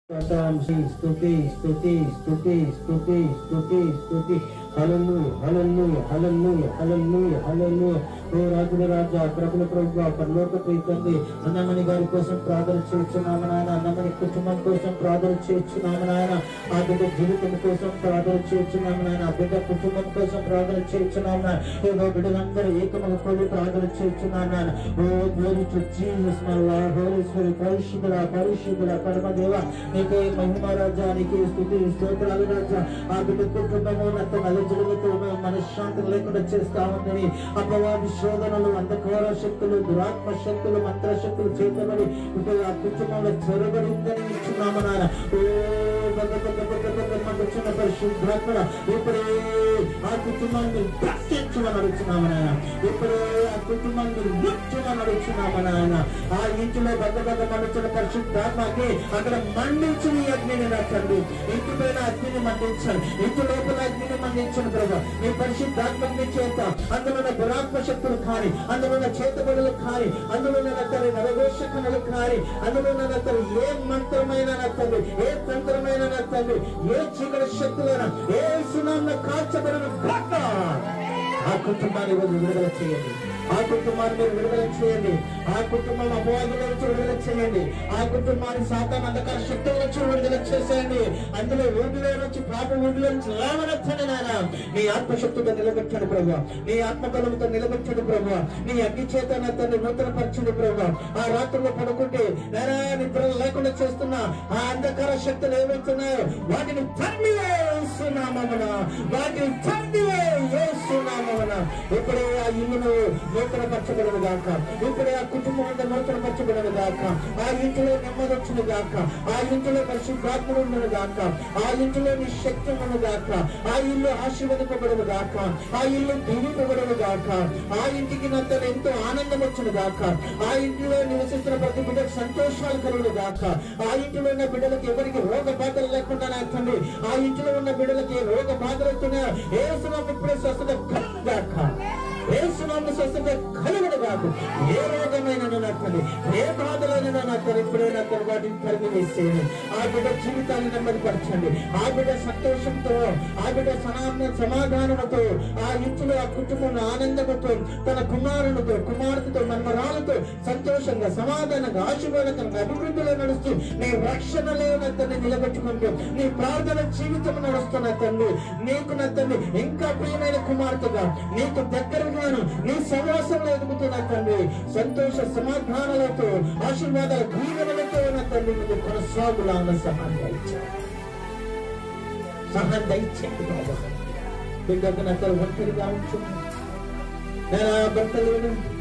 స్తుతి స్తుతి స్తుతి స్తుతి స్తుతి స్తుతి స్తుతి హలల్లు హలల్లు హలల్లు హలల్లు హలల్లు ఓ రాజుల రాజా ప్రభుల ప్రభు పరలోక ప్రీతండి అన్నమణి గారి కోసం ప్రార్థన చేస్తున్నాము నాయన అన్నమణి కుటుంబం కోసం ప్రార్థన చేస్తున్నాము నాయన ఆ బిడ్డ జీవితం కోసం ప్రార్థన చేస్తున్నాము నాయన ఆ బిడ్డ కుటుంబం కోసం ప్రార్థన చేస్తున్నాము నాయన ఏదో బిడ్డలందరూ ఏకముగా కూడి ప్రార్థన చేస్తున్నాను నాయన O glory to Jesus my Lord holy spirit పరిశుద్ధుల పరిశుద్ధుల పరమదేవ నీకే మహిమ రాజా నీకే స్థుతి స్తోత్రాలు రాజా ఆ బిడ్డ కుటుంబము నత్త నలుజులతో మనశ్శాంతి లేకుండా చేస్తా ఉందని అపవాది శోధనలు అంధకార శక్తులు దురాత్మ శక్తులు మంత్ర శక్తులు చేతబడి ఇప్పుడు ఆ కుటుంబంలో చొరబడిందని ఇచ్చున్నాము నాయన ఓ బగ బగ బగ బగ మాకు వచ్చిన పరిశుద్ధాత్మ ఇప్పుడే ఆ కుటుంబాన్ని ప్రశ్నించమని అడుగుతున్నాము నాయన ఇప్పుడే ఆ కుటుంబాన్ని ముచ్చమని అడుగుతున్నాము నాయన ఆ ఇంటిలో బగ బగ మండుతున్న పరిశుద్ధాత్మకి అక్కడ మండించిన ఈ అగ్నిని నా తండ్రి ఇంటి పైన అగ్నిని మండించాలి ఇంటి లోపల అగ్నిని మండించిన ప్రభు నీ పరిశుద్ధాత్మని చేత అందులో ఉన్న దురాత్మ శక్తులు కాని అందులో ఉన్న చేతబడులు కాని అందులో ఉన్న తల్లి నరఘోషకములు కాని అందులో ఉన్న తల్లి ఏ మంత్రమైన నా తల్లి ఏ తంత్రమైన నా తల్లి ఏ చీకటి శక్తులైన ఏ సునాన్న కాల్చబడిన గాక ఆ కుటుంబాన్ని ఈరోజు విడుదల చేయండి ఆ కుటుంబాన్ని మీరు విడుదల చేయండి ఆ కుటుంబం అపవాదుల నుంచి విడుదల చేయండి ఆ కుటుంబాన్ని సాతాన్ అంధకార శక్తుల నుంచి విడుదల చేసేయండి అందులో ఊపిలో నుంచి పాప ఊపిలో నుంచి లేవనెత్తండి నాయన నీ ఆత్మశక్తితో నిలబెట్టండి ప్రభు నీ ఆత్మబలంతో నిలబెట్టండి ప్రభు నీ అగ్ని చేత నా తండ్రి నూతన పరచండి ప్రభు ఆ రాత్రుల్లో పడుకుంటే నేనా నిద్ర లేకుండా చేస్తున్న ఆ అంధకార శక్తులు ఏవైతున్నాయో వాటిని తన్నివేస్తున్నామన వాటిని తన్నివేస్తున్నామన ఇప్పుడే ఆ ఇల్లును నూతన పరచబడను గాక ఇప్పుడే ఆ కుటుంబం అంతా నూతన పరచబడను గాక ఆ ఇంటిలో నెమ్మది వచ్చును గాక ఆ ఇంటిలో పరిశుద్ధాత్ముడు ఉండను గాక ఆ ఇంటిలో నీ శక్తి ఉండను గాక ఆ ఇల్లు ఆశీర్వదింపబడను గాక ఆ ఇల్లు దీవింపబడను గాక ఆ ఇంటికి నంతలో ఎంతో ఆనందం వచ్చును గాక ఆ ఇంటిలో నివసిస్తున్న ప్రతి బిడ్డకు సంతోషాలు కలుగును గాక ఆ ఇంటిలో ఉన్న బిడ్డలకు ఎవరికి రోగ బాధలు లేకుండా నా తండ్రి ఆ ఇంటిలో ఉన్న బిడ్డలకి ఏ రోగ బాధలు వస్తున్నాయో ఏ సునామ ఇప్పుడే స్వస్థత కలుగు గాక ఏ సునామ స్వస్థత కలుగును కాదు ఏ రోగమైన నా తల్లి ఏ బాధలైన నా తల్లి ఇప్పుడే నా తల్లి వాటిని తరిమి వేసేయండి ఆ బిడ్డ జీవితాన్ని నెమ్మదిపరచండి ఆ బిడ్డ సంతోషంతో ఆ బిడ్డ సమాన సమాధానంతో ఆ ఇంటిలో ఆ కుటుంబం ఆనందముతో తన కుమారునితో కుమార్తెతో మన్మరాలతో సంతోషంగా సమాధానంగా ఆశీర్వాదకరంగా అభివృద్ధిలో నడుస్తూ నీ రక్షణలో నా తండ్రి నిలబెట్టుకుంటూ నీ ప్రార్థన జీవితం నడుస్తున్న తండ్రి నీకు నా తండ్రి ఇంకా ప్రియమైన కుమార్తెగా నీకు దగ్గరగాను నీ సమాసంలో ఎదుగుతున్న తండ్రి సంతోష సమాధానాలతో ఆశీర్వాదాల దీవెనలతో నా తండ్రి నువ్వు కొనసాగులాగా సహాయం దయచేయి. సహాయం దయచేయండి బాబా బిడ్డకు నా తల ఒంటరిగా ఉంచు నేను భర్తలు